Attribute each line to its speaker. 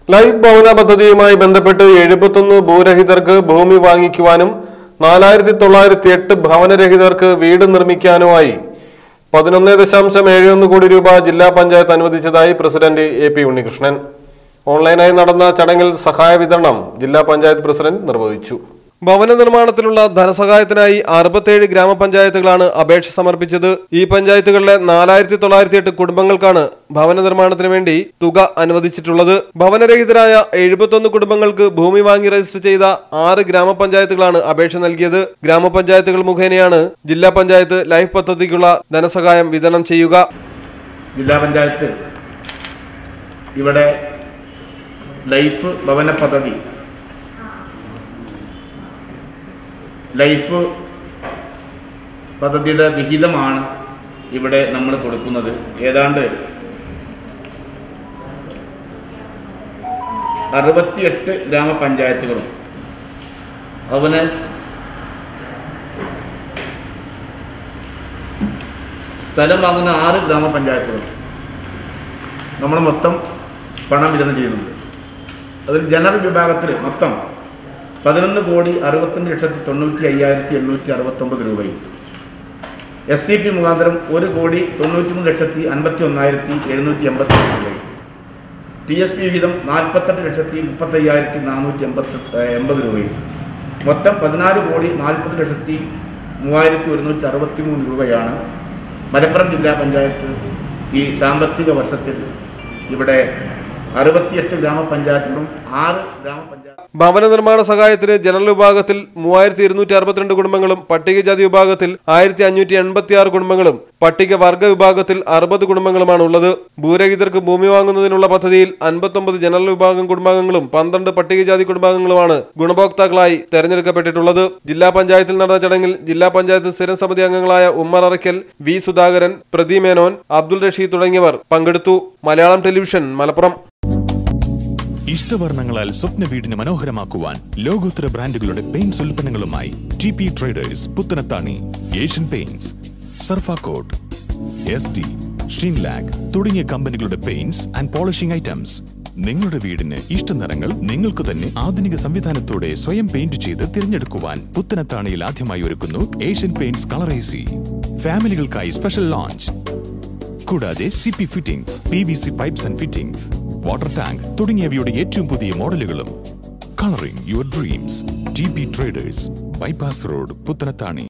Speaker 1: life ഭവന പദ്ധതിയുമായി ബന്ധപ്പെട്ട് എഴുപത്തൊന്ന് ഭൂരഹിതർക്ക് ഭൂമി വാങ്ങിക്കുവാനും നാലായിരത്തി തൊള്ളായിരത്തി എട്ട് ഭവനരഹിതർക്ക് വീട് നിർമ്മിക്കാനുമായി പതിനൊന്ന് ദശാംശം ഏഴ് ഒന്ന് കോടി രൂപ ജില്ലാ പഞ്ചായത്ത് അനുവദിച്ചതായി പ്രസിഡന്റ് എ പി ഉണ്ണികൃഷ്ണൻ ഓൺലൈനായി നടന്ന ചടങ്ങിൽ സഹായ വിതരണം ജില്ലാ പഞ്ചായത്ത് പ്രസിഡന്റ് നിർവഹിച്ചു ഭവന നിർമ്മാണത്തിലുള്ള ധനസഹായത്തിനായി അറുപത്തേഴ് ഗ്രാമപഞ്ചായത്തുകളാണ് അപേക്ഷ സമർപ്പിച്ചത് ഈ പഞ്ചായത്തുകളിലെ നാലായിരത്തി തൊള്ളായിരത്തി എട്ട് കുടുംബങ്ങൾക്കാണ് ഭവന നിർമ്മാണത്തിന് വേണ്ടി തുക അനുവദിച്ചിട്ടുള്ളത് ഭവനരഹിതരായ എഴുപത്തൊന്ന് കുടുംബങ്ങൾക്ക് ഭൂമി വാങ്ങി രജിസ്റ്റർ ചെയ്ത ആറ് ഗ്രാമപഞ്ചായത്തുകളാണ് അപേക്ഷ നൽകിയത് ഗ്രാമപഞ്ചായത്തുകൾ മുഖേനയാണ് ജില്ലാ പഞ്ചായത്ത് ലൈഫ് പദ്ധതിക്കുള്ള ധനസഹായം വിതരണം ചെയ്യുക
Speaker 2: ജില്ലാ പഞ്ചായത്ത് ഇവിടെ ലൈഫ് ഭവന പദ്ധതി ലൈഫ് പദ്ധതിയുടെ വിഹിതമാണ് ഇവിടെ നമ്മൾ കൊടുക്കുന്നത് ഏതാണ്ട് അറുപത്തിയെട്ട് ഗ്രാമപഞ്ചായത്തുകളും അവന് സ്ഥലം വാങ്ങുന്ന ആറ് ഗ്രാമപഞ്ചായത്തുകൾ നമ്മൾ മൊത്തം പണം വിതരണം ചെയ്യുന്നുണ്ട് അതിൽ ജനറൽ വിഭാഗത്തിൽ മൊത്തം പതിനൊന്ന് കോടി അറുപത്തിരണ്ട് ലക്ഷത്തി തൊണ്ണൂറ്റി അയ്യായിരത്തി എണ്ണൂറ്റി അറുപത്തൊമ്പത് രൂപയും എസ് സി പി മുഖാന്തരം ഒരു കോടി തൊണ്ണൂറ്റി മൂന്ന് ലക്ഷത്തി അൻപത്തി ഒന്നായിരത്തി എഴുന്നൂറ്റി എൺപത്തി രൂപയും ടി എസ് പി വിഹിതം നാൽപ്പത്തെട്ട് ലക്ഷത്തി മുപ്പത്തയ്യായിരത്തി നാനൂറ്റി എൺപത്തി എൺപത് രൂപയും മൊത്തം പതിനാല് കോടി നാൽപ്പത് ലക്ഷത്തി മൂവായിരത്തി ഒരുന്നൂറ്റി അറുപത്തി മൂന്ന് രൂപയാണ് മലപ്പുറം ജില്ലാ പഞ്ചായത്ത് ഈ സാമ്പത്തിക വർഷത്തിൽ ഇവിടെ അറുപത്തിയെട്ട് ഗ്രാമപഞ്ചായത്തുകളും ആറ് ഗ്രാമപഞ്ചായത്ത്
Speaker 1: ഭവന നിർമ്മാണ സഹായത്തിന് ജനറൽ വിഭാഗത്തിൽ മൂവായിരത്തി ഇരുന്നൂറ്റി അറുപത്തിരണ്ട് കുടുംബങ്ങളും പട്ടികജാതി വിഭാഗത്തിൽ ആയിരത്തി അഞ്ഞൂറ്റി എൺപത്തി ആറ് കുടുംബങ്ങളും പട്ടിക വർഗ വിഭാഗത്തിൽ അറുപത് കുടുംബങ്ങളുമാണ് ഉള്ളത് ഭൂരഹിതർക്ക് ഭൂമി വാങ്ങുന്നതിനുള്ള പദ്ധതിയിൽ അൻപത്തൊമ്പത് ജനറൽ വിഭാഗം കുടുംബാംഗങ്ങളും പന്ത്രണ്ട് പട്ടികജാതി കുടുംബാംഗങ്ങളുമാണ് ഗുണഭോക്താക്കളായി തെരഞ്ഞെടുക്കപ്പെട്ടിട്ടുള്ളത് ജില്ലാ പഞ്ചായത്തിൽ നടന്ന ചടങ്ങിൽ ജില്ലാ പഞ്ചായത്ത് സ്ഥിരം സമിതി അംഗങ്ങളായ ഉമ്മർ അറയ്ക്കൽ വി സുധാകരൻ പ്രതി മേനോൻ അബ്ദുൾ റഷീദ് തുടങ്ങിയവർ പങ്കെടുത്തു മലയാളം ടെലിവിഷൻ മലപ്പുറം
Speaker 3: ഇഷ്ടവർണ്ണങ്ങളാൽ സ്വപ്ന വീടിന് മനോഹരമാക്കുവാൻ ലോകോത്തര ബ്രാൻഡുകളുടെ പെയിന്റ്സ് ഉൽപ്പന്നങ്ങളുമായി T P traders Puthanathani Asian Paints Surfacoat S D Sheenlac തുടങ്ങിയ കമ്പനികളുടെ പെയിന്റ്സ് ആൻഡ് പോളിഷിംഗ് ഐറ്റംസ് നിങ്ങളുടെ വീടിന് ഇഷ്ട നിറങ്ങൾ നിങ്ങൾക്ക് തന്നെ ആധുനിക സംവിധാനത്തോടെ സ്വയം പെയിന്റ് ചെയ്ത് തിരഞ്ഞെടുക്കുവാൻ പുത്തനത്താണിയിൽ ആദ്യമായി ഒരുക്കുന്നു ഏഷ്യൻ പെയിന്റ്സ് കളറേസി ഫാമിലികൾക്കായി സ്പെഷ്യൽ ലോഞ്ച് കൂടാതെ C P fittings P V C pipes and fittings water tank തുടങ്ങിയവയുടെ ഏറ്റവും പുതിയ മോഡലുകളും colouring your dreams T B traders bypass road Puthanathani